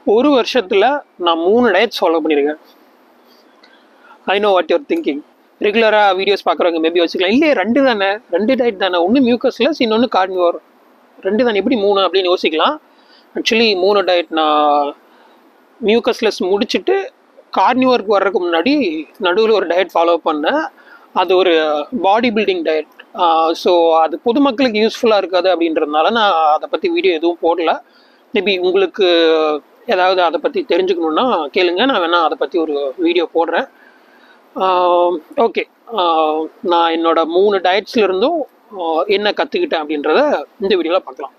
ஒரு வருஷத்தில் நான் மூணு டயட்ஸ் ஃபாலோ பண்ணியிருக்கேன் I know what your thinking ரெகுலராக வீடியோஸ் பார்க்குறவங்க மேபி வச்சுக்கலாம் இல்லையே ரெண்டு தானே ரெண்டு டயட் தானே ஒன்று மியூக்கஸ்லெஸ் இன்னொன்று கார்னிவோர் ரெண்டு தானே எப்படி மூணு அப்படின்னு யோசிக்கலாம் ஆக்சுவலி மூணு டயட் நான் மியூக்கஸ்லெஸ் முடிச்சுட்டு கார்னிவருக்கு வர்றதுக்கு முன்னாடி நடுவில் ஒரு டயட் ஃபாலோ பண்ணேன் அது ஒரு பாடி பில்டிங் டயட் ஸோ அது பொதுமக்களுக்கு யூஸ்ஃபுல்லாக இருக்காது அப்படின்றதுனால நான் அதை பற்றி வீடியோ எதுவும் போடல மேபி உங்களுக்கு ஏதாவது அதை பற்றி தெரிஞ்சுக்கணுன்னா கேளுங்க நான் வேணால் அதை பற்றி ஒரு வீடியோ போடுறேன் ஓகே நான் என்னோட மூணு டயட்ஸ்ல இருந்தும் ஆஹ் என்ன கற்றுக்கிட்டேன் அப்படின்றத இந்த வீடியோவில் பார்க்கலாம்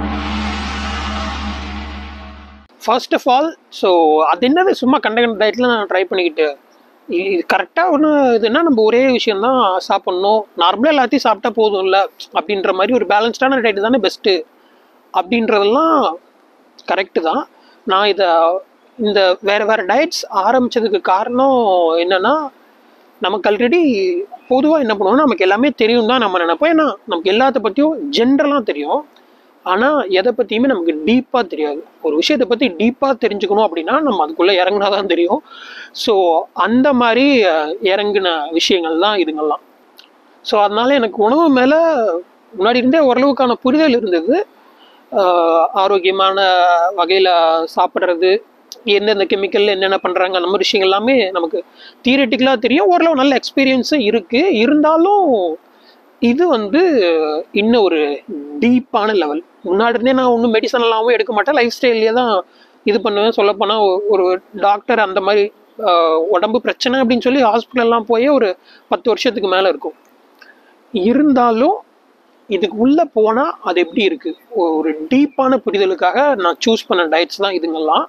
ஃபர்ஸ்ட் ஆஃப் ஆல் ஸோ அது என்னது சும்மா கண்ட கண்ட டயட்டில் நான் ட்ரை பண்ணிக்கிட்டு இ- இது கரெக்டாக ஒன்று இதுன்னா நம்ம ஒரே விஷயந்தான் சாப்பிட்ணும் நார்மலாக எல்லாத்தையும் சாப்பிட்டா போதும் இல்லை அப்படின்ற மாதிரி ஒரு பேலன்ஸ்டான டயட் தானே பெஸ்ட்டு அப்படின்றதெல்லாம் கரெக்டு தான் நான் இதை இந்த வேறு வேறு டயட்ஸ் ஆரம்பித்ததுக்கு காரணம் என்னென்னா நமக்கு ஆல்ரெடி பொதுவாக என்ன பண்ணுவோம்னா நமக்கு எல்லாமே தெரியும் தான் நம்ம நினைப்போம் ஏன்னா நமக்கு எல்லாத்த பற்றியும் ஜென்ரலாக தெரியும் ஆனால் எதை பற்றியுமே நமக்கு டீப்பாக தெரியாது ஒரு விஷயத்தை பற்றி டீப்பாக தெரிஞ்சுக்கணும் அப்படின்னா நம்ம அதுக்குள்ளே இறங்குனா தான் தெரியும் ஸோ அந்த மாதிரி அஹ், இறங்குன விஷயங்கள் தான் இதுங்கெல்லாம் ஸோ அதனால எனக்கு உணவு மேலே முன்னாடி இருந்தே ஓரளவுக்கான புரிதல் இருந்தது ஆஹ் ஆரோக்கியமான வகையில் சாப்பிட்றது எந்தெந்த கெமிக்கல் என்னென்ன பண்ணுறாங்க அந்த மாதிரி விஷயங்கள் எல்லாமே நமக்கு தியரட்டிக்கலாக தெரியும் ஓரளவு நல்ல எக்ஸ்பீரியன்ஸும் இருக்குது இருந்தாலும் இது வந்து இன்னும் ஒரு டீப்பான லெவல் முன்னாடி இருந்தே நான் ஒன்றும் மெடிசன் எல்லாமே எடுக்க மாட்டேன் லைஃப் ஸ்டைல்லே தான் இது பண்ணுவேன் சொல்லப்போனால் ஒரு டாக்டர் அந்த மாதிரி ஆஹ் உடம்பு பிரச்சனை அப்படின்னு சொல்லி ஹாஸ்பிட்டல்லாம் போய் ஒரு பத்து வருஷத்துக்கு மேலே இருக்கும் இருந்தாலும் இதுக்கு உள்ளே போனால் அது எப்படி இருக்குது ஒரு டீப்பான புரிதலுக்காக நான் சூஸ் பண்ண டயட்ஸ் தான் இதுங்கெல்லாம்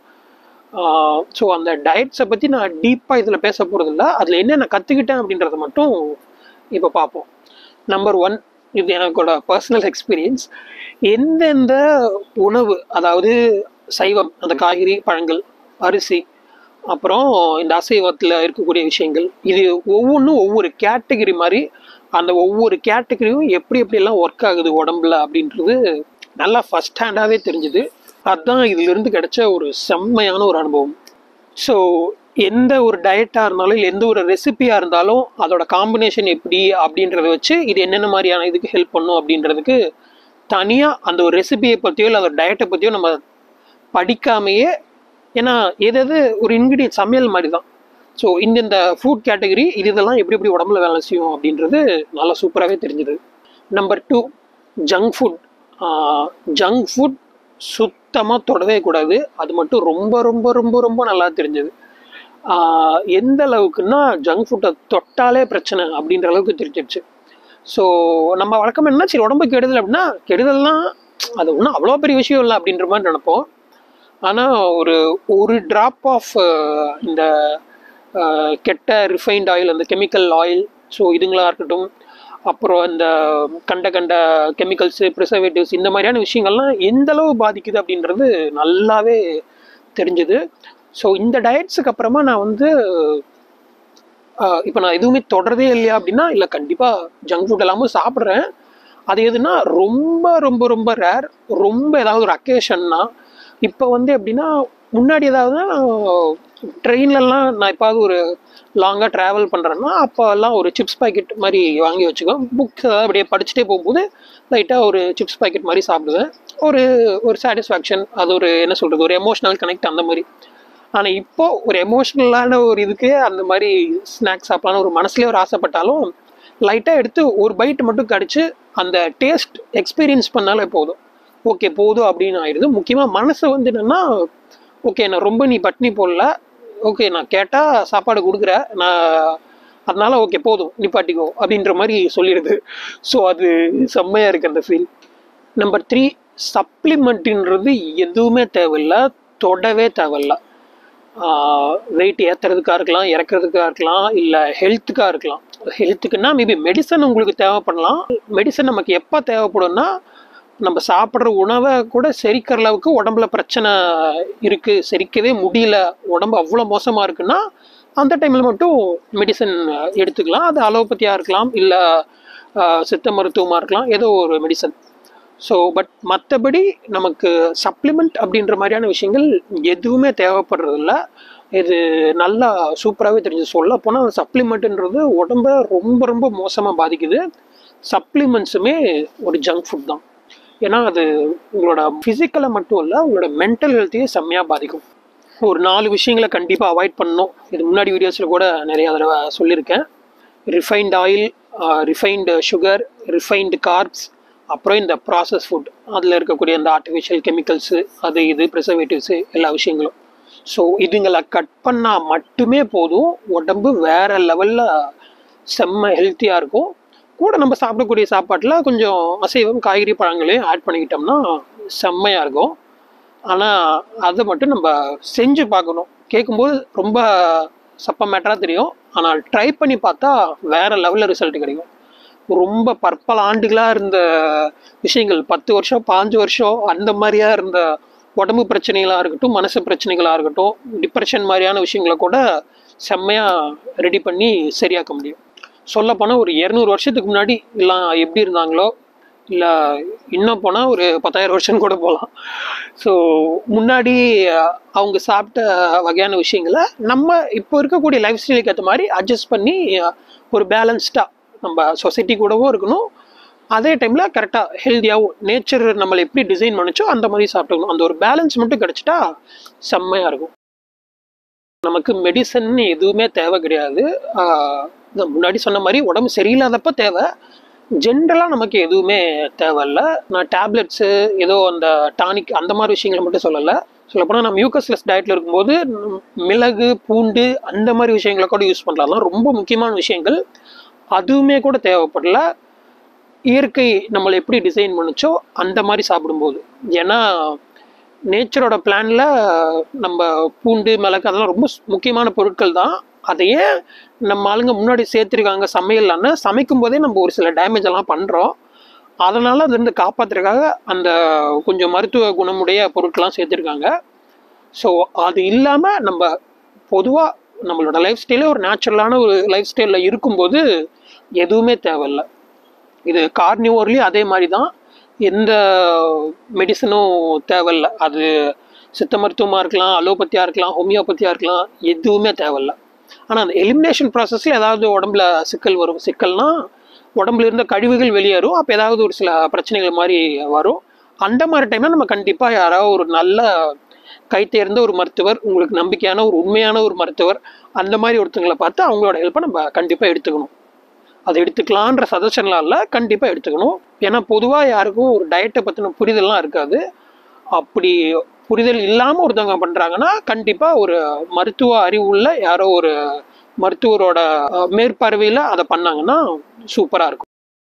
ஸோ அந்த டயட்ஸை பற்றி நான் டீப்பாக இதில் பேச போகிறதில்ல அதில் என்ன நான் கற்றுக்கிட்டேன் அப்படின்றத மட்டும் இப்போ பார்ப்போம் நம்பர் ஒன் இது எனக்கோட பர்சனல் எக்ஸ்பீரியன்ஸ் எந்தெந்த உணவு அதாவது சைவம் அந்த காய்கறி பழங்கள் அரிசி அப்புறம் இந்த அசைவத்தில் இருக்கக்கூடிய விஷயங்கள் இது ஒவ்வொன்றும் ஒவ்வொரு கேட்டகரி மாதிரி அந்த ஒவ்வொரு கேட்டகரியும் எப்படி எப்படியெல்லாம் ஒர்க் ஆகுது உடம்புல அப்படின்றது நல்லா ஃபஸ்ட் ஹேண்டாகவே தெரிஞ்சுது அதுதான் இதிலிருந்து கிடைச்ச ஒரு செம்மையான ஒரு அனுபவம் ஸோ எந்த ஒரு டயட்டாக இருந்தாலும் இல்லை எந்த ஒரு ரெசிபியாக இருந்தாலும் அதோட காம்பினேஷன் எப்படி அப்படின்றத வச்சு இது என்னென்ன மாதிரியான இதுக்கு ஹெல்ப் பண்ணும் அப்படின்றதுக்கு தனியாக அந்த ஒரு ரெசிபியை பற்றியோ இல்லை அதோட டயட்டை பற்றியோ நம்ம படிக்காமையே ஏன்னா எது எது ஒரு இன்க்ரீடியன்ட் சமையல் மாதிரி தான் ஸோ இந்தந்த ஃபுட் கேட்டகரி இது இதெல்லாம் எப்படி எப்படி உடம்புல வேலை செய்யும் அப்படின்றது நல்லா சூப்பராகவே தெரிஞ்சுது number two junk food junk food சுத்தமாக தொடவே கூடாது அது மட்டும் ரொம்ப ரொம்ப ரொம்ப ரொம்ப நல்லா தெரிஞ்சது ஆஹ் எந்த அளவுக்குன்னா ஜங்க் ஃபுட்டை தொட்டாலே பிரச்சனை அப்படின்ற அளவுக்கு தெரிஞ்சிருச்சு ஸோ நம்ம வழக்கம் என்ன சரி உடம்பு கெடுதல் அப்படின்னா கெடுதல்னா அது ஒன்றும் அவ்வளோ பெரிய விஷயம் இல்லை அப்படின்ற மாதிரி நினைப்போம் ஆனால் ஒரு ஒரு ட்ராப் ஆஃப் இந்த அஹ், கெட்ட ரிஃபைன்ட் ஆயில் அந்த கெமிக்கல் ஆயில் ஸோ இதுங்களா இருக்கட்டும் அப்புறம் இந்த கண்ட கண்ட கெமிக்கல்ஸு ப்ரிசர்வேட்டிவ்ஸ் இந்த மாதிரியான விஷயங்கள்லாம் எந்த அளவு பாதிக்குது அப்படின்றது நல்லாவே தெரிஞ்சுது ஸோ இந்த டயட்ஸுக்கு அப்புறமா நான் வந்து இப்போ நான் எதுவுமே தொடரதே இல்லையா அப்படின்னா இல்லை கண்டிப்பாக ஜங்க் ஃபுட் எல்லாமும் சாப்பிட்றேன் அது எதுனா ரொம்ப ரொம்ப ரொம்ப ரேர் ரொம்ப ஏதாவது ஒரு அக்கேஷன்னா இப்போ வந்து எப்படின்னா முன்னாடி ஏதாவது ட்ரெயின்லலாம் நான் எப்பாவது ஒரு லாங்காக ட்ராவல் பண்ணுறேன்னா அப்போல்லாம் ஒரு சிப்ஸ் பாக்கெட் மாதிரி வாங்கி வச்சுக்குவேன் புக்ஸ் ஏதாவது அப்படியே படிச்சுட்டே போகும்போது லைட்டாக ஒரு சிப்ஸ் பாக்கெட் மாதிரி சாப்பிடுவேன் ஒரு ஒரு சாட்டிஸ்ஃபேக்ஷன் அது ஒரு என்ன சொல்கிறது ஒரு எமோஷனல் கனெக்ட் அந்த மாதிரி ஆனால் இப்போ ஒரு எமோஷ்னலான ஒரு இதுக்கு அந்த மாதிரி ஸ்நாக்ஸ் சாப்பிடலான்னு ஒரு மனசுலேயே ஒரு ஆசைப்பட்டாலும் லைட்டாக எடுத்து ஒரு பைட் மட்டும் கடிச்சு அந்த டேஸ்ட் எக்ஸ்பீரியன்ஸ் பண்ணாலே போதும் ஓகே போதும் அப்படின்னு ஆயிடுது முக்கியமாக மனசு வந்து என்னென்னா ஓகே நான் ரொம்ப நீ பட்னி போடல ஓகே நான் கேட்டால் சாப்பாடு கொடுக்குற நான் அதனால ஓகே போதும் நிப்பாட்டிக்கோ அப்படின்ற மாதிரி சொல்லிடுது ஸோ அது செம்மையாக இருக்கு அந்த ஃபீல் நம்பர் த்ரீ சப்ளிமெண்ட்டுன்றது எதுவுமே தேவையில்ல தொடவே தேவையில்ல வெயிட் ஏற்றுறதுக்காக இருக்கலாம் இறக்குறதுக்காக இருக்கலாம் இல்லை ஹெல்த்துக்காக இருக்கலாம் ஹெல்த்துக்குன்னா மேபி மெடிசன் உங்களுக்கு தேவைப்படலாம் மெடிசன் நமக்கு எப்போ தேவைப்படும்னா நம்ம சாப்பிட்ற உணவை கூட செரிக்கிற அளவுக்கு உடம்புல பிரச்சனை இருக்குது செரிக்கவே முடியல உடம்பு அவ்வளோ மோசமாக இருக்குன்னா அந்த டைமில் மட்டும் மெடிசன் எடுத்துக்கலாம் அது அலோபதியாக இருக்கலாம் இல்லை சித்த மருத்துவமாக இருக்கலாம் ஏதோ ஒரு மெடிசன் ஸோ பட் மற்றபடி நமக்கு சப்ளிமெண்ட் அப்படின்ற மாதிரியான விஷயங்கள் எதுவுமே தேவைப்படுறதில்ல இது நல்லா சூப்பராகவே தெரிஞ்சு சொல்ல போனால் சப்ளிமெண்ட்டுன்றது உடம்ப ரொம்ப ரொம்ப மோசமாக பாதிக்குது சப்ளிமெண்ட்ஸுமே ஒரு ஜங்க் ஃபுட் தான் ஏன்னா அது உங்களோட ஃபிசிக்கலை மட்டும் இல்லை உங்களோட மென்டல் ஹெல்த்தையே செம்மையாக பாதிக்கும் ஒரு நாலு விஷயங்களை கண்டிப்பாக அவாய்ட் பண்ணணும் இது முன்னாடி வீடியோஸில் கூட நிறைய தடவை சொல்லியிருக்கேன் refined oil refined sugar refined carbs அப்புறம் இந்த ப்ராசஸ் ஃபுட் அதில் இருக்கக்கூடிய இந்த ஆர்டிஃபிஷியல் கெமிக்கல்ஸு அது இது ப்ரிசர்வேட்டிவ்ஸு எல்லா விஷயங்களும் ஸோ இதுங்களை கட் பண்ணால் மட்டுமே போதும் உடம்பு வேறு லெவலில் செம்ம ஹெல்த்தியாக இருக்கும் கூட நம்ம சாப்பிடக்கூடிய சாப்பாட்டில் கொஞ்சம் அசைவம் காய்கறி பழங்களையும் ஆட் பண்ணிக்கிட்டோம்னா செம்மையாக இருக்கும் ஆனால் அதை மட்டும் நம்ம செஞ்சு பார்க்கணும் கேட்கும்போது ரொம்ப சப்ப மேட்டராக தெரியும் ஆனால் ட்ரை பண்ணி பார்த்தா வேறு லெவலில் ரிசல்ட் கிடைக்கும் ரொம்ப பற்பல ஆண்டுகளாக இருந்த விஷயங்கள் பத்து வருஷம் பாஞ்சு வருஷம் அந்த மாதிரியா இருந்த உடம்பு பிரச்சனைகளாக இருக்கட்டும் மனசு பிரச்சனைகளாக இருக்கட்டும் டிப்ரெஷன் மாதிரியான விஷயங்களை கூட செம்மையாக ரெடி பண்ணி சரியாக்க முடியும் சொல்லப்போனால் ஒரு இரநூறு வருஷத்துக்கு முன்னாடி எல்லாம் எப்படி இருந்தாங்களோ இல்லை இன்னும் போனால் ஒரு பத்தாயிரம் வருஷம் கூட போகலாம் ஸோ முன்னாடி அஹ், அவங்க சாப்பிட்ட வகையான விஷயங்களை நம்ம இப்போ இருக்கக்கூடிய லைஃப் ஸ்டைலுக்கு ஏற்ற மாதிரி அட்ஜஸ்ட் பண்ணி அஹ், ஒரு பேலன்ஸ்டாக நம்ம சொசைட்டி கூடவும் இருக்கணும் அதே டைமில் கரெக்டாக ஹெல்த்தியாகவும் நேச்சர் நம்மளை எப்படி டிசைன் பண்ணிச்சோ அந்த மாதிரி சாப்பிட்டுக்கணும் அந்த ஒரு பேலன்ஸ் மட்டும் கிடச்சிட்டா செம்மையாக இருக்கும் நமக்கு மெடிசன் எதுவுமே தேவை கிடையாது ஆஹ் நான் முன்னாடி சொன்ன மாதிரி உடம்பு சரியில்லாதப்ப தேவை ஜென்ரலாக நமக்கு எதுவுமே தேவையில்ல நான் டேப்லெட்ஸு ஏதோ அந்த டானிக் அந்த மாதிரி விஷயங்களை மட்டும் சொல்லலை சொல்லப்போனால் நம்ம மியூக்கஸ்லெஸ் டயட்டில் இருக்கும்போது ம், மிளகு பூண்டு அந்த மாதிரி விஷயங்களை கூட யூஸ் பண்ணலாம் அதெல்லாம் ரொம்ப முக்கியமான விஷயங்கள் அதுவுமே கூட தேவைப்படல இயற்கை நம்மளை எப்படி டிசைன் பண்ணுச்சோ அந்த மாதிரி சாப்பிடும்போது ஏன்னா நேச்சரோட பிளானில் நம்ம பூண்டு மிளகு அதெல்லாம் ரொம்ப ஸ்- முக்கியமான பொருட்கள் தான் அதையே நம்ம ஆளுங்க முன்னாடி சேர்த்துருக்காங்க சமையல்லான்னு சமைக்கும் போதே நம்ம ஒரு சில டேமேஜ் எல்லாம் பண்ணுறோம் அதனால் அதுலேருந்து காப்பாற்றுறதுக்காக அந்த கொஞ்சம் மருத்துவ குணமுடைய பொருட்கள்லாம் சேர்த்துருக்காங்க ஸோ அது இல்லாமல் நம்ம பொதுவாக நம்மளோட லைஃப் ஸ்டைலே ஒரு நேச்சுரலான ஒரு லைஃப் ஸ்டைலில் இருக்கும்போது எதுவுமே தேவையில்ல இது கார்னிவோர்லேயும் அதே மாதிரி தான் எந்த மெடிசனும் தேவையில்ல அது சித்த மருத்துவமாக இருக்கலாம் அலோபதியாக இருக்கலாம் ஹோமியோபதியாக இருக்கலாம் எதுவுமே தேவையில்ல ஆனால் அந்த எலிமினேஷன் ப்ராசஸில் ஏதாவது உடம்புல சிக்கல் வரும் சிக்கல்னா உடம்புல இருந்த கழிவுகள் வெளியேறும் அப்போ ஏதாவது ஒரு சில பிரச்சனைகள் மாதிரி வரும் அந்த மாதிரி டைமில் நம்ம கண்டிப்பாக யாராவது ஒரு நல்ல கை தேர்ந்த ஒரு மருத்துவர் உங்களுக்கு நம்பிக்கையான ஒரு உண்மையான ஒரு மருத்துவர் அந்த மாதிரி ஒருத்தங்களை பார்த்து அவங்களோட ஹெல்ப்பை நம்ம கண்டிப்பாக எடுத்துக்கணும் அதை எடுத்துக்கலான்ற சஜஷன்லாம் இல்லை கண்டிப்பாக எடுத்துக்கணும் ஏன்னா பொதுவாக யாருக்கும் ஒரு டயட்டை பற்றின புரிதல்லாம் இருக்காது அப்படி புரிதல் இல்லாமல் ஒருத்தவங்க பண்ணுறாங்கன்னா கண்டிப்பாக ஒரு மருத்துவ அறிவுள்ள யாரோ ஒரு மருத்துவரோட மேற்பார்வையில் அதை பண்ணாங்கன்னா சூப்பராக இருக்கும்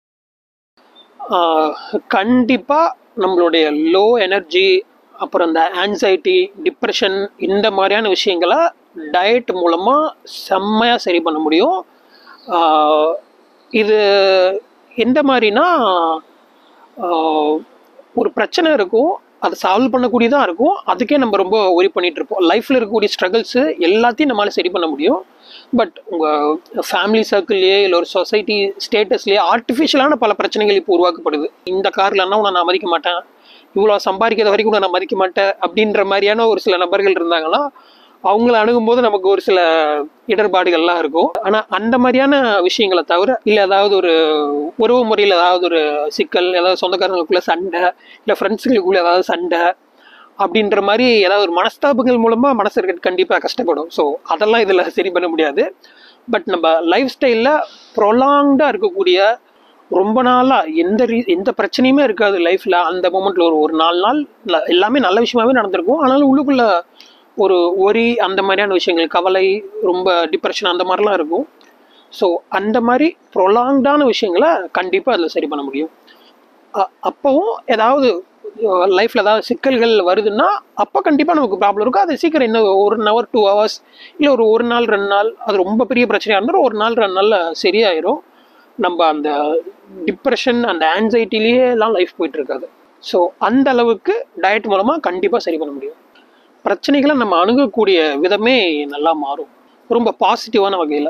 கண்டிப்பாக நம்மளுடைய லோ எனர்ஜி அப்புறம் இந்த ஆன்சைட்டி டிப்ரெஷன் இந்த மாதிரியான விஷயங்களை டயட் மூலமாக செம்மையாக சரி பண்ண முடியும் ஆஹ் இது எந்த மாதிரினா ஆஹ் ஒரு பிரச்சனை இருக்கும் அதை சால்வ் பண்ணக்கூடியதாக இருக்கும் அதுக்கே நம்ம ரொம்ப ஒரி பண்ணிட்டு இருப்போம் லைஃப்பில் இருக்கக்கூடிய ஸ்ட்ரகிள்ஸு எல்லாத்தையும் நம்மளால் சரி பண்ண முடியும் பட் உங்கள் ஃபேமிலி சர்க்கிள்லேயே இல்லை ஒரு சொசைட்டி ஸ்டேட்டஸ்லேயே ஆர்டிஃபிஷியலான பல பிரச்சனைகள் இப்போ உருவாக்கப்படுது இந்த கார்லன்னா உன்னை நான் மதிக்க மாட்டேன் இவ்வளோ சம்பாதிக்கிற வரைக்கும் உன்னை நான் மதிக்க மாட்டேன் அப்படின்ற மாதிரியான ஒரு சில நபர்கள் இருந்தாங்கன்னா அவங்கள அணுகும்போது நமக்கு ஒரு சில இடர்பாடுகள்லாம் இருக்கும் ஆனால் அந்த மாதிரியான விஷயங்களை தவிர இல்லை ஏதாவது ஒரு உறவு முறையில் ஏதாவது ஒரு சிக்கல் ஏதாவது சொந்தக்காரங்களுக்குள்ள சண்டை இல்லை ஃப்ரெண்ட்ஸுங்களுக்குள்ள ஏதாவது சண்டை அப்படின்ற மாதிரி ஏதாவது ஒரு மனஸ்தாபங்கள் மூலமாக மனசு இருக்க கண்டிப்பாக கஷ்டப்படும் ஸோ அதெல்லாம் இதில் சரி பண்ண முடியாது பட் நம்ம லைஃப் ஸ்டைலில் ப்ரொலாங்டாக இருக்கக்கூடிய ரொம்ப நாளாக எந்த ரீ எந்த பிரச்சனையுமே இருக்காது லைஃப்பில் அந்த மூமெண்ட்டில் ஒரு ஒரு நாலு நாள் ந- எல்லாமே நல்ல விஷயமாவே நடந்திருக்கும் ஆனாலும் உள்ளுக்குள்ள ஒரு ஒரி அந்த மாதிரியான விஷயங்கள் கவலை ரொம்ப டிப்ரெஷன் அந்த மாதிரிலாம் இருக்கும் ஸோ அந்த மாதிரி ப்ரொலாங்டான விஷயங்களை கண்டிப்பாக அதில் சரி பண்ண முடியும் அ- அப்போவும் ஏதாவது லைஃப்பில் ஏதாவது சிக்கல்கள் வருதுன்னா அப்போ கண்டிப்பாக நமக்கு ப்ராப்ளம் இருக்கும் அது சீக்கிரம் இன்னும் ஒரு ஹவர் டூ ஹவர்ஸ் இல்லை ஒரு ஒரு நாள் ரெண்டு நாள் அது ரொம்ப பெரிய பிரச்சனையாக இருந்தாலும் ஒரு நாள் ரெண்டு நாளில் சரியாயிரும் நம்ம அந்த டிப்ரெஷன் அந்த ஆன்சைட்டிலேயே எல்லாம் லைஃப் போயிட்டு இருக்காது ஸோ அந்த அளவுக்கு டயட் மூலமாக கண்டிப்பாக சரி பண்ண முடியும் பிரச்சனைகளை நம்ம அணுகக்கூடிய விதமே நல்லா மாறும் ரொம்ப பாசிட்டிவான வகையில்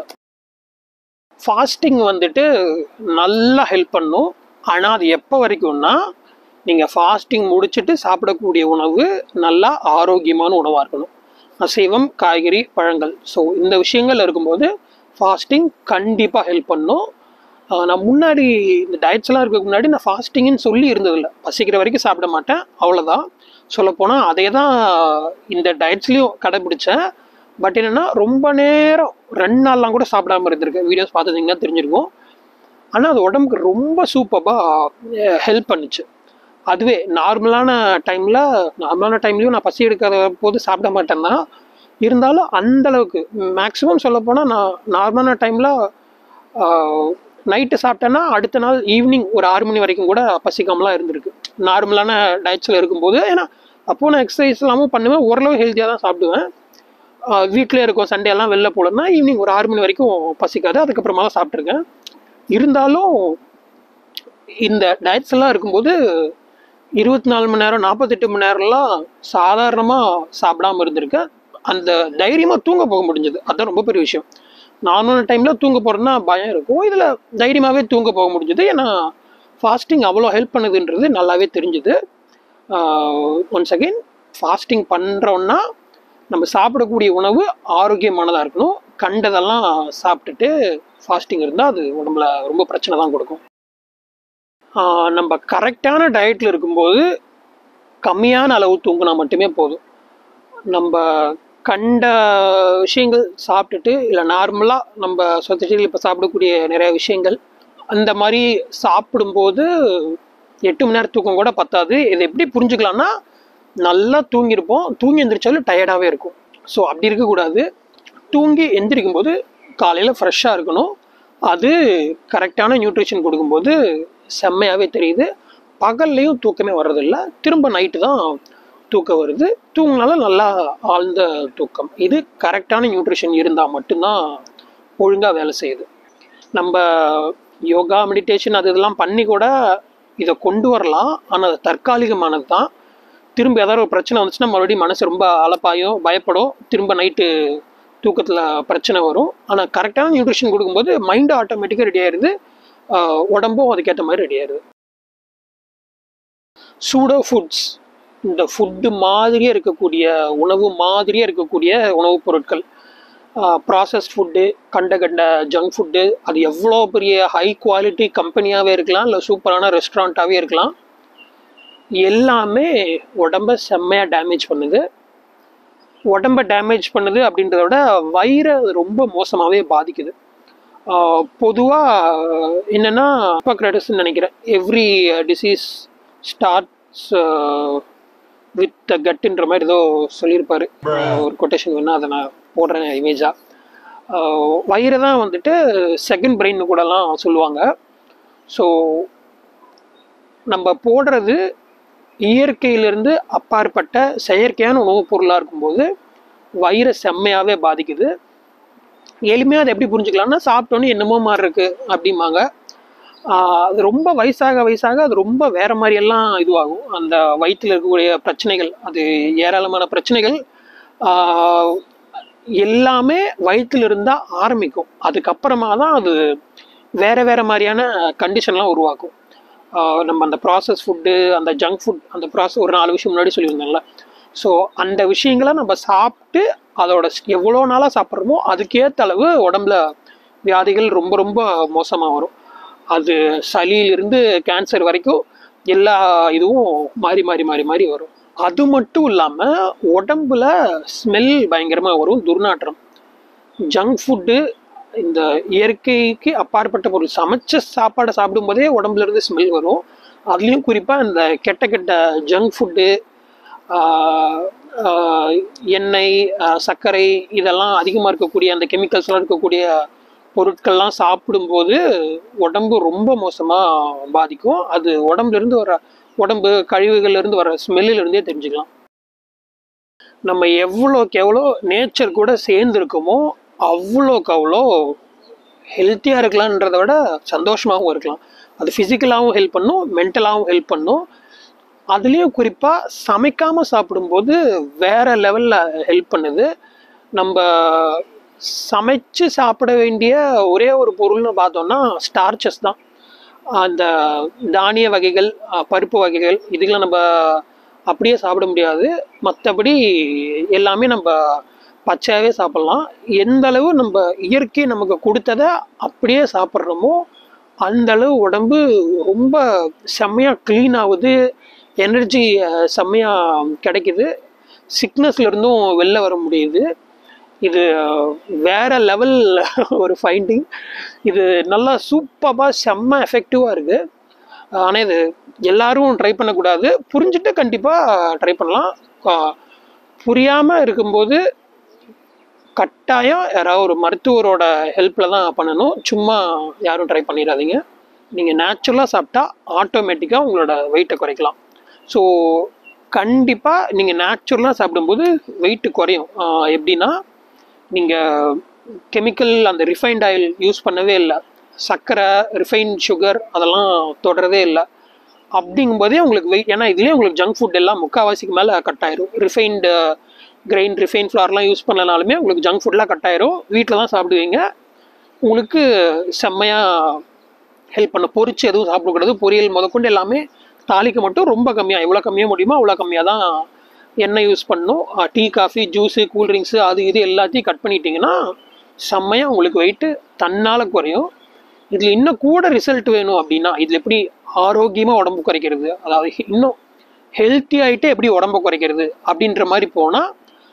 ஃபாஸ்டிங் வந்துட்டு நல்லா ஹெல்ப் பண்ணும் ஆனால் அது எப்போ வரைக்கும்னா நீங்கள் ஃபாஸ்டிங் முடிச்சுட்டு சாப்பிடக்கூடிய உணவு நல்லா ஆரோக்கியமான உணவாக இருக்கணும் அசைவம் காய்கறி பழங்கள் ஸோ இந்த விஷயங்கள் இருக்கும்போது ஃபாஸ்டிங் கண்டிப்பாக ஹெல்ப் பண்ணும் ஆஹ் நான் முன்னாடி இந்த டயட்ஸ்லாம் இருக்க முன்னாடி நான் ஃபாஸ்டிங்னு சொல்லி இருந்ததில்ல பசிக்கிற வரைக்கும் சாப்பிட மாட்டேன் அவ்வளோதான் சொல்லப்போனால் அதே தான் இந்த டயட்ஸ்லேயும் கடைபிடிச்சேன் பட் என்னென்னா ரொம்ப நேரம் ரெண்டு நாள்லாம் கூட சாப்பிடாம இருந்திருக்கேன் வீடியோஸ் பார்த்துருந்தீங்கன்னா தெரிஞ்சிருக்கும் ஆனால் அது உடம்புக்கு ரொம்ப சூப்பராக ஹெல்ப் பண்ணுச்சு அதுவே நார்மலான டைமில் நார்மலான டைம்லையும் நான் பசி எடுக்காத போது சாப்பிட மாட்டேன்னா இருந்தாலும் அந்த அளவுக்கு மேக்ஸிமம் சொல்லப்போனால் நான் நார்மலான டைமில் நைட்டு சாப்பிட்டேன்னா அடுத்த நாள் ஈவினிங் ஒரு ஆறு மணி வரைக்கும் கூட பசிக்காமலாம் இருந்திருக்கு நார்மலான டயட்ஸில் இருக்கும்போது ஏன்னா அப்போது நான் எக்ஸசைஸ் எல்லாமும் பண்ணுவேன் ஓரளவு ஹெல்த்தியாக தான் சாப்பிடுவேன் வீட்டிலே இருக்கும் சண்டே எல்லாம் வெளில போகலன்னா ஈவினிங் ஒரு ஆறு மணி வரைக்கும் பசிக்காது அதுக்கப்புறமா தான் சாப்பிட்ருக்கேன் இருந்தாலும் இந்த டயட்ஸ் எல்லாம் இருக்கும்போது இருபத்தி நாலு மணி நேரம் நாற்பத்தெட்டு மணி நேரம்லாம் சாதாரணமாக சாப்பிடாம இருந்திருக்கேன் அந்த தைரியமாக தூங்க போக முடிஞ்சது அதுதான் ரொம்ப பெரிய விஷயம் நார்மல் டைமில் தூங்க போகிறதுனா பயம் இருக்கும் இதில் தைரியமாகவே தூங்க போக முடிஞ்சது ஏன்னா ஃபாஸ்டிங் அவ்வளோ ஹெல்ப் பண்ணுதுன்றது நல்லாவே தெரிஞ்சுது ஒன்ஸ் அகெயின் ஃபாஸ்டிங் பண்ணுறோன்னா நம்ம சாப்பிடக்கூடிய உணவு ஆரோக்கியமானதாக இருக்கணும் கண்டதெல்லாம் சாப்பிட்டுட்டு ஃபாஸ்டிங் இருந்தால் அது உடம்புல ரொம்ப பிரச்சனை தான் கொடுக்கும் ஆஹ் நம்ம கரெக்டான டயட்டில் இருக்கும்போது கம்மியான அளவு தூங்கினா மட்டுமே போதும் நம்ம கண்ட விஷயங்கள் சாப்பிட்டுட்டு இல்லை நார்மலாக நம்ம சொசைட்டியில் இப்போ சாப்பிடக்கூடிய நிறைய விஷயங்கள் அந்த மாதிரி சாப்பிடும்போது எட்டு மணி நேரம் தூக்கம் கூட பத்தாது இதை எப்படி புரிஞ்சுக்கலாம்னா நல்லா தூங்கியிருப்போம் தூங்கி எந்திரிச்சாலும் டயர்டாகவே இருக்கும் ஸோ அப்படி இருக்கக்கூடாது தூங்கி எந்திரிக்கும் போது காலையில் ஃப்ரெஷ்ஷாக இருக்கணும் அது கரெக்டான நியூட்ரிஷன் கொடுக்கும்போது செம்மையாகவே தெரியுது பகல்லையும் தூக்கமே வர்றதில்ல திரும்ப நைட்டு தான் தூக்கம் வருது தூங்கினாலும் நல்லா ஆழ்ந்த தூக்கம் இது கரெக்டான நியூட்ரிஷன் இருந்தால் மட்டும்தான் ஒழுங்காக வேலை செய்யுது நம்ம யோகா மெடிடேஷன் அது இதெல்லாம் பண்ணி கூட இதை கொண்டு வரலாம் ஆனால் அது தற்காலிகமானது தான் திரும்ப ஏதாவது ஒரு பிரச்சனை வந்துச்சுன்னா மறுபடியும் மனசு ரொம்ப அலப்பாயும் பயப்படும் திரும்ப நைட்டு தூக்கத்தில் பிரச்சனை வரும் ஆனால் கரெக்டான நியூட்ரிஷன் கொடுக்கும்போது மைண்டு ஆட்டோமேட்டிக்காக ரெடி ஆயிடுது ஆஹ் உடம்பும் அதுக்கேற்ற மாதிரி ரெடி ஆயிடுது சூடோ ஃபுட்ஸ் இந்த ஃபுட்டு மாதிரியே இருக்கக்கூடிய உணவு மாதிரியே இருக்கக்கூடிய உணவுப் பொருட்கள் ப்ராசஸ் ஃபுட்டு கண்ட கண்ட ஜங்க் ஃபுட்டு அது எவ்வளோ பெரிய ஹை குவாலிட்டி கம்பெனியாகவே இருக்கலாம் இல்லை சூப்பரான ரெஸ்டாரண்ட்டாகவே இருக்கலாம் எல்லாமே உடம்ப செம்மையாக டேமேஜ் பண்ணுது உடம்ப டேமேஜ் பண்ணுது அப்படின்றத விட வயிறை ரொம்ப மோசமாகவே பாதிக்குது பொதுவாக என்னென்னா ஹிப்போக்ரட்டஸ்ன்னு நினைக்கிறேன் every disease starts with the கட்டுன்ற மாதிரி ஏதோ சொல்லியிருப்பாரு அஹ் ஒரு கொட்டேஷன் வேணால் அதை நான் போடுறேன் இமேஜாக வயிறு தான் வந்துட்டு செகண்ட் பிரெயின் கூடலாம் சொல்லுவாங்க ஸோ நம்ம போடுறது இயற்கையிலிருந்து அப்பாற்பட்ட செயற்கையான உணவுப் பொருளாக இருக்கும்போது வயிறை செம்மையாகவே பாதிக்குது எளிமையாக அதை எப்படி புரிஞ்சுக்கலாம்னா சாப்பிட்டோன்னே என்னமோ மாதிரி இருக்கு அப்படிம்பாங்க ஆஹ் அது ரொம்ப வயசாக வயசாக அது ரொம்ப வேற மாதிரி எல்லாம் இதுவாகும் அந்த வயிற்றில் இருக்கக்கூடிய பிரச்சனைகள் அது ஏராளமான பிரச்சனைகள் ஆஹ் எல்லாமே வயிற்றில் இருந்தால் ஆரம்பிக்கும் அதுக்கப்புறமா தான் அது வேற வேற மாதிரியான கண்டிஷன்லாம் உருவாக்கும் ஆஹ் நம்ம அந்த ப்ராசஸ் ஃபுட்டு அந்த ஜங்க் ஃபுட் அந்த ப்ராசஸ் ஒரு நாலு விஷயம் முன்னாடி சொல்லியிருந்தேன்ல ஸோ அந்த விஷயங்களை நம்ம சாப்பிட்டு அதோட எவ்வளோ நாளாக சாப்பிட்றோமோ அதுக்கேற்ற அளவு உடம்புல வியாதிகள் ரொம்ப ரொம்ப மோசமாக வரும் அது சளியிலிருந்து கேன்சர் வரைக்கும் எல்லா இதுவும் மாறி மாறி மாறி மாறி வரும் அது மட்டும் இல்லாமல் உடம்புல ஸ்மெல் பயங்கரமாக வரும் துர்நாற்றம் ஜங்க் ஃபுட்டு இந்த இயற்கைக்கு அப்பாற்பட்ட பொருள் சமைச்ச சாப்பாடை சாப்பிடும்போதே உடம்புல இருந்து ஸ்மெல் வரும் அதுலேயும் குறிப்பாக இந்த கெட்ட கெட்ட ஜங்க் ஃபுட்டு எண்ணெய் ஆஹ் சர்க்கரை இதெல்லாம் அதிகமாக இருக்கக்கூடிய அந்த கெமிக்கல்ஸ்லாம் இருக்கக்கூடிய பொருட்கள்லாம் சாப்பிடும்போது உடம்பு ரொம்ப மோசமாக பாதிக்கும் அது உடம்புல இருந்து வர உடம்பு கழிவுகள்ல இருந்து வர ஸ்மெல்லில் இருந்தே தெரிஞ்சுக்கலாம் நம்ம எவ்வளோக்கு எவ்வளோ நேச்சர் கூட சேர்ந்து இருக்கோமோ அவ்வளோக்கு அவ்வளோ ஹெல்த்தியாக இருக்கலான்றதை விட சந்தோஷமாகவும் இருக்கலாம் அது ஃபிசிக்கலாகவும் ஹெல்ப் பண்ணும் மென்டலாகவும் ஹெல்ப் பண்ணும் அதுலேயும் குறிப்பாக சமைக்காமல் சாப்பிடும்போது வேற லெவலில் ஹெல்ப் பண்ணுது நம்ம சமைச்சு சாப்பிட வேண்டிய ஒரே ஒரு பொருள்னு பார்த்தோம்னா ஸ்டார்ச்சஸ் தான் அந்த தானிய வகைகள் அஹ், பருப்பு வகைகள் இதுகளை நம்ம அப்படியே சாப்பிட முடியாது மற்றபடி எல்லாமே நம்ம பச்சையாகவே சாப்பிட்லாம் எந்த அளவு நம்ம இயற்கை நமக்கு கொடுத்ததை அப்படியே சாப்பிட்றோமோ அந்த அளவு உடம்பு ரொம்ப செம்மையாக க்ளீன் ஆகுது எனர்ஜி செம்மையாக கிடைக்குது சிக்னஸ்ல இருந்தும் வெளில வர முடியுது இது அஹ், வேற லெவல் ஒரு ஃபைண்டிங் இது நல்லா சூப்பராக செம்ம எஃபெக்டிவாக இருக்குது ஆனால் இது எல்லாரும் ட்ரை பண்ணக்கூடாது புரிஞ்சுட்டு கண்டிப்பாக ட்ரை பண்ணலாம் புரியாமல் இருக்கும்போது கட்டாயம் யாராவது ஒரு மருத்துவரோட ஹெல்ப்பில் தான் பண்ணணும் சும்மா யாரும் ட்ரை பண்ணிடாதீங்க நீங்கள் நேச்சுரலாக சாப்பிட்டா ஆட்டோமேட்டிக்காக உங்களோட வெயிட்டை குறைக்கலாம் ஸோ கண்டிப்பாக நீங்கள் நேச்சுரலாக சாப்பிடும்போது வெயிட் குறையும் ஆஹ் எப்படின்னா நீங்கள் கெமிக்கல் அந்த ரிஃபைண்ட் ஆயில் யூஸ் பண்ணவே இல்லை சர்க்கரை ரிஃபைன்ட் சுகர் அதெல்லாம் தொடரவே இல்லை அப்படிங்கும்போதே உங்களுக்கு வெயிட் ஏன்னா இதுலேயே உங்களுக்கு ஜங்க் ஃபுட் எல்லாம் முக்கால்வாசிக்கு மேலே கட் ஆயிரும் ரிஃபைன்டு கிரெயின் ரிஃபைன் ஃப்ளார்லாம் யூஸ் பண்ணனாலுமே உங்களுக்கு ஜங்க் ஃபுட்லாம் கட் ஆயிரும் வீட்டில் தான் சாப்பிடுவீங்க உங்களுக்கு செம்மையாக ஹெல்ப் பண்ண பொரிச்சு எதுவும் சாப்பிடக்கூடாது பொரியல் முதற்கொண்டு எல்லாமே தாளிக்கு மட்டும் ரொம்ப கம்மியாக எவ்வளோ கம்மியாக முடியுமோ அவ்வளோ கம்மியாக தான் எண்ணெய் யூஸ் பண்ணணும் டீ காஃபி ஜூஸு கூல்ட்ரிங்க்ஸு அது இது எல்லாத்தையும் கட் பண்ணிட்டீங்கன்னா செம்மையாக உங்களுக்கு வெயிட்டு தன்னால் குறையும் இதில் இன்னும் கூட ரிசல்ட் வேணும் அப்படின்னா இதில் எப்படி ஆரோக்கியமாக உடம்பு குறைக்கிறது அதாவது இன்னும் ஹெல்த்தி ஆகிட்டு எப்படி உடம்பு குறைக்கிறது அப்படின்ற மாதிரி போனால்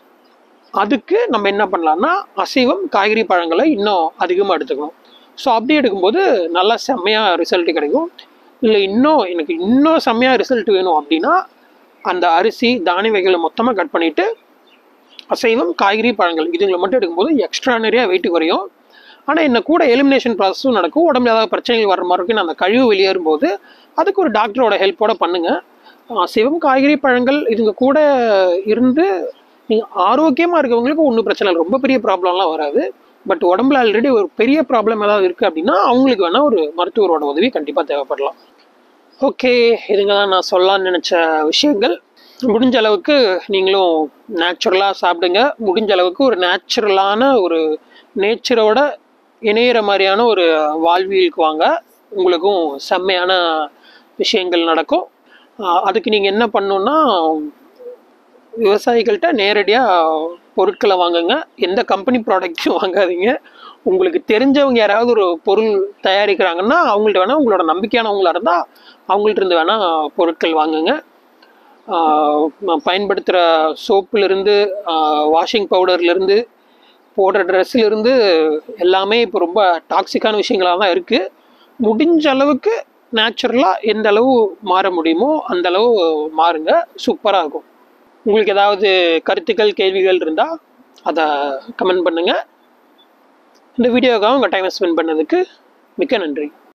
அதுக்கு நம்ம என்ன பண்ணலாம்னா அசைவம் காய்கறி பழங்களை இன்னும் அதிகமாக எடுத்துக்கணும் ஸோ அப்படி எடுக்கும்போது நல்லா செம்மையாக ரிசல்ட் கிடைக்கும் இல்லை இன்னும் எனக்கு இன்னும் செம்மையாக ரிசல்ட் வேணும் அப்படின்னா அந்த அரிசி தானிய வகைகளை மொத்தமாக கட் பண்ணிவிட்டு அசைவம் காய்கறி பழங்கள் இதுங்களை மட்டும் எடுக்கும்போது எக்ஸ்ட்ரா நிறைய வெயிட் குறையும் ஆனால் என்ன கூட எலிமினேஷன் ப்ராசஸும் நடக்கும் உடம்புல ஏதாவது பிரச்சனைகள் வர மாதிரி இருக்குன்னு அந்த கழிவு வெளியேறும் போது அதுக்கு ஒரு டாக்டரோட ஹெல்ப்போட பண்ணுங்க அசைவம் காய்கறி பழங்கள் இதுங்க கூட இருந்து நீங்கள் ஆரோக்கியமாக இருக்கவங்களுக்கு ஒன்றும் பிரச்சனை இல்லை ரொம்ப பெரிய ப்ராப்ளம்லாம் வராது பட் உடம்புல ஆல்ரெடி ஒரு பெரிய ப்ராப்ளம் ஏதாவது இருக்குது அப்படின்னா அவங்களுக்கு வேணால் ஒரு மருத்துவரோட உதவி கண்டிப்பாக தேவைப்படலாம் ஓகே இதுங்க தான் நான் சொல்லலாம்னு நினச்ச விஷயங்கள் முடிஞ்ச அளவுக்கு நீங்களும் நேச்சுரலாக சாப்பிடுங்க முடிஞ்ச அளவுக்கு ஒரு நேச்சுரலான ஒரு நேச்சரோட இணையிற மாதிரியான ஒரு வாழ்வியலுக்கு வாங்க உங்களுக்கும் செம்மையான விஷயங்கள் நடக்கும் ஆஹ் அதுக்கு நீங்கள் என்ன பண்ணணுன்னா விவசாயிகள்கிட்ட நேரடியாக பொருட்களை வாங்குங்க எந்த கம்பெனி ப்ராடக்ட்ஸும் வாங்காதீங்க உங்களுக்கு தெரிஞ்சவங்க யாராவது ஒரு பொருள் தயாரிக்கிறாங்கன்னா அவங்கள்ட்ட வேணால் உங்களோட நம்பிக்கையானவங்களா இருந்தால் அவங்கள்ட்ட இருந்து வேணால் பொருட்கள் வாங்குங்க பயன்படுத்துகிற சோப்புலேருந்து வாஷிங் பவுடர்லேருந்து போடுற ட்ரெஸ்ஸிலிருந்து எல்லாமே இப்போ ரொம்ப டாக்ஸிக்கான விஷயங்களாக தான் இருக்குது முடிஞ்ச அளவுக்கு நேச்சுரலாக எந்த அளவு மாற முடியுமோ அந்த அளவு மாறுங்க சூப்பராக இருக்கும் உங்களுக்கு ஏதாவது கருத்துக்கள் கேள்விகள் இருந்தால் அதை கமெண்ட் பண்ணுங்கள் இந்த வீடியோக்காக உங்கள் டைமை ஸ்பெண்ட் பண்ணதுக்கு மிக்க நன்றி